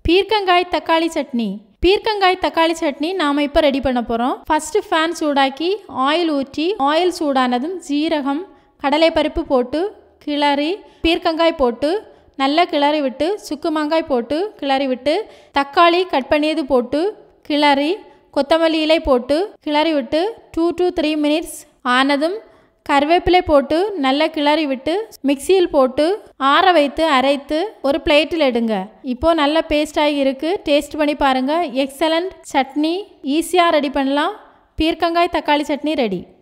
பீர்க்கங்காய் தக்காளி சட்னி பீர்க்கங்காய் தக்காளி சட்னி நாம் இப்போ ரெடி பண்ண போகிறோம் ஃபஸ்ட்டு ஃபேன் சூடாக்கி ஆயில் ஊற்றி ஆயில் சூடானதும் ஜீரகம் கடலைப்பருப்பு போட்டு கிளறி பீர்க்கங்காய் போட்டு நல்லா கிளறி விட்டு சுக்கு மாங்காய் போட்டு கிளறி விட்டு தக்காளி கட் பண்ணியது போட்டு கிளறி கொத்தமல்லி இலை போட்டு கிளறி விட்டு டூ டு த்ரீ மினிட்ஸ் ஆனதும் கருவேப்பிலை போட்டு நல்லா கிளறி விட்டு மிக்சியில் போட்டு ஆற வைத்து அரைத்து ஒரு பிளேட்டில் எடுங்க இப்போது நல்ல பேஸ்டாகி இருக்குது டேஸ்ட் பண்ணி பாருங்கள் எக்ஸலண்ட் சட்னி ஈஸியாக ரெடி பண்ணலாம் பீர்க்கங்காய் தக்காளி சட்னி ரெடி